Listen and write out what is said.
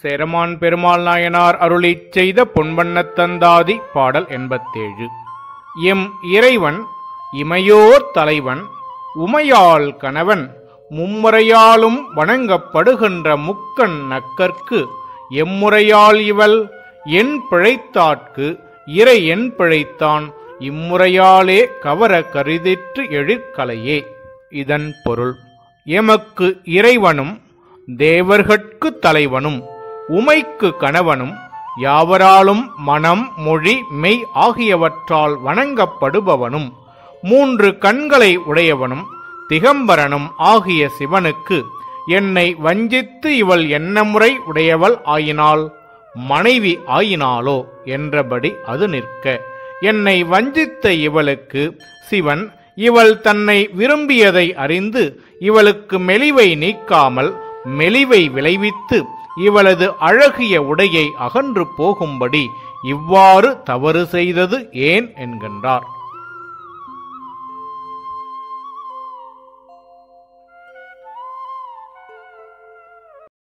சேரமான் பெருமாள் நாயனார் அருளிச் செய்த பொன்வண்ணத் தந்தாதி பாடல் எண்பத்தேழு எம் இறைவன் இமையோர் தலைவன் உமையாள் கணவன் மும்முறையாலும் வணங்கப்படுகின்ற முக்கண் நக்கற்கு எம்முறையால் இவள் என் பிழைத்தாட்கு இறை என் பிழைத்தான் இம்முறையாலே கவர கருதிற்று எழிற்கலையே இதன் பொருள் எமக்கு இறைவனும் தேவர்கட்கு தலைவனும் உமைக்கு கணவனும் யாவராலும் மனம் மொழி மெய் ஆகியவற்றால் வணங்கப்படுபவனும் மூன்று கண்களை உடையவனும் திகம்பரனும் ஆகிய சிவனுக்கு என்னை வஞ்சித்து இவள் என்ன முறை உடையவள் ஆயினாள் மனைவி ஆயினாளோ என்றபடி அது நிற்க என்னை வஞ்சித்த இவளுக்கு சிவன் இவள் தன்னை விரும்பியதை அறிந்து இவளுக்கு மெலிவை நீக்காமல் மெலிவை விளைவித்து இவளது அழகிய உடையை அகன்று போகும்படி இவ்வாறு தவறு செய்தது ஏன் என்கின்றார்